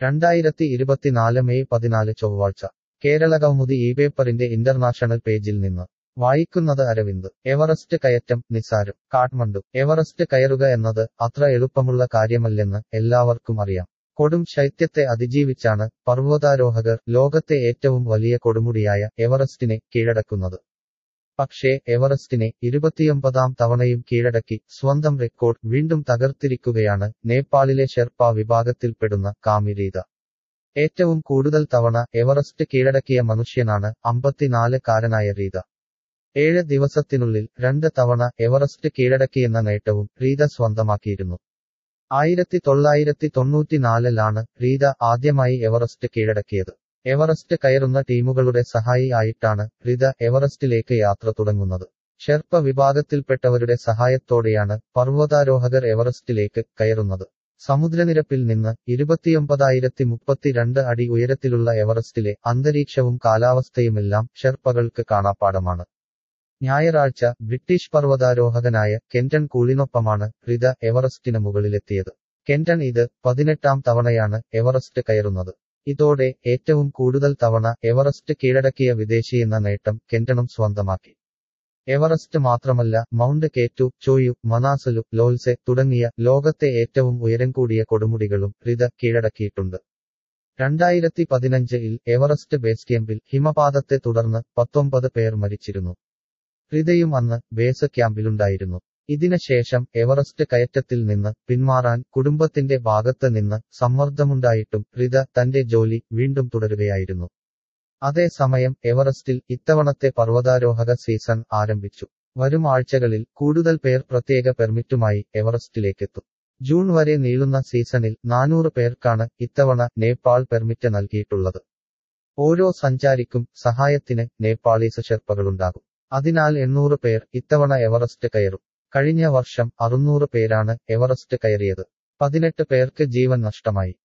രണ്ടായിരത്തി ഇരുപത്തിനാല് മെയ് പതിനാല് ചൊവ്വാഴ്ച കേരള കൗമുദി ഈ പേപ്പറിന്റെ ഇന്റർനാഷണൽ പേജിൽ നിന്ന് വായിക്കുന്നത് അരവിന്ദ് എവറസ്റ്റ് കയറ്റം നിസാരം കാഠ്മണ്ഡു എവറസ്റ്റ് കയറുക എന്നത് അത്ര എളുപ്പമുള്ള കാര്യമല്ലെന്ന് എല്ലാവർക്കും അറിയാം കൊടും ശൈത്യത്തെ അതിജീവിച്ചാണ് പർവ്വതാരോഹകർ ലോകത്തെ ഏറ്റവും വലിയ കൊടുമുടിയായ എവറസ്റ്റിനെ കീഴടക്കുന്നത് പക്ഷേ എവറസ്റ്റിനെ ഇരുപത്തിയൊമ്പതാം തവണയും കീഴടക്കി സ്വന്തം റെക്കോർഡ് വീണ്ടും തകർത്തിരിക്കുകയാണ് നേപ്പാളിലെ ഷെർപ്പ വിഭാഗത്തിൽപ്പെടുന്ന കാമിരീത ഏറ്റവും കൂടുതൽ തവണ എവറസ്റ്റ് കീഴടക്കിയ മനുഷ്യനാണ് അമ്പത്തിനാല് കാരനായ റീത ഏഴ് ദിവസത്തിനുള്ളിൽ രണ്ട് തവണ എവറസ്റ്റ് കീഴടക്കിയെന്ന നേട്ടവും റീത സ്വന്തമാക്കിയിരുന്നു ആയിരത്തി തൊള്ളായിരത്തി തൊണ്ണൂറ്റിനാലിലാണ് റീത ആദ്യമായി എവറസ്റ്റ് കീഴടക്കിയത് എവറസ്റ്റ് കയറുന്ന ടീമുകളുടെ സഹായി ആയിട്ടാണ് റിത എവറസ്റ്റിലേക്ക് യാത്ര തുടങ്ങുന്നത് ഷെർപ്പ വിഭാഗത്തിൽപ്പെട്ടവരുടെ സഹായത്തോടെയാണ് പർവ്വതാരോഹകർ എവറസ്റ്റിലേക്ക് കയറുന്നത് സമുദ്രനിരപ്പിൽ നിന്ന് ഇരുപത്തിയൊമ്പതായിരത്തി മുപ്പത്തിരണ്ട് അടി ഉയരത്തിലുള്ള എവറസ്റ്റിലെ അന്തരീക്ഷവും കാലാവസ്ഥയുമെല്ലാം ഷെർപ്പകൾക്ക് കാണാപ്പാടമാണ് ഞായറാഴ്ച ബ്രിട്ടീഷ് പർവ്വതാരോഹകനായ കെന്റൺ കൂളിനൊപ്പമാണ് റിത എവറസ്റ്റിന് മുകളിലെത്തിയത് കെന്റൺ ഇത് പതിനെട്ടാം തവണയാണ് എവറസ്റ്റ് കയറുന്നത് ഇതോടെ ഏറ്റവും കൂടുതൽ തവണ എവറസ്റ്റ് കീഴടക്കിയ വിദേശിയെന്ന നേട്ടം കെന്റണും സ്വന്തമാക്കി എവറസ്റ്റ് മാത്രമല്ല മൗണ്ട് കേറ്റു ചോയു മനാസലു ലോൽസെ തുടങ്ങിയ ലോകത്തെ ഏറ്റവും ഉയരം കൂടിയ കൊടുമുടികളും റിത കീഴടക്കിയിട്ടുണ്ട് രണ്ടായിരത്തി പതിനഞ്ചിൽ എവറസ്റ്റ് ബേസ് ക്യാമ്പിൽ ഹിമപാതത്തെ തുടർന്ന് പത്തൊമ്പത് പേർ മരിച്ചിരുന്നു റിതയും അന്ന് ബേസ് ക്യാമ്പിലുണ്ടായിരുന്നു ഇതിനുശേഷം എവറസ്റ്റ് കയറ്റത്തിൽ നിന്ന് പിന്മാറാൻ കുടുംബത്തിന്റെ ഭാഗത്ത് നിന്ന് സമ്മർദ്ദമുണ്ടായിട്ടും റിത തന്റെ ജോലി വീണ്ടും തുടരുകയായിരുന്നു അതേസമയം എവറസ്റ്റിൽ ഇത്തവണത്തെ പർവ്വതാരോഹക സീസൺ ആരംഭിച്ചു വരും ആഴ്ചകളിൽ കൂടുതൽ പേർ പ്രത്യേക പെർമിറ്റുമായി എവറസ്റ്റിലേക്കെത്തും ജൂൺ വരെ നീളുന്ന സീസണിൽ നാനൂറ് പേർക്കാണ് ഇത്തവണ നേപ്പാൾ പെർമിറ്റ് നൽകിയിട്ടുള്ളത് ഓരോ സഞ്ചാരിക്കും സഹായത്തിന് നേപ്പാളീസ് ഷെർപ്പകളുണ്ടാകും അതിനാൽ എണ്ണൂറ് പേർ ഇത്തവണ എവറസ്റ്റ് കയറും കഴിഞ്ഞ വർഷം അറുന്നൂറ് പേരാണ് എവറസ്റ്റ് കയറിയത് പതിനെട്ട് പേർക്ക് ജീവൻ നഷ്ടമായി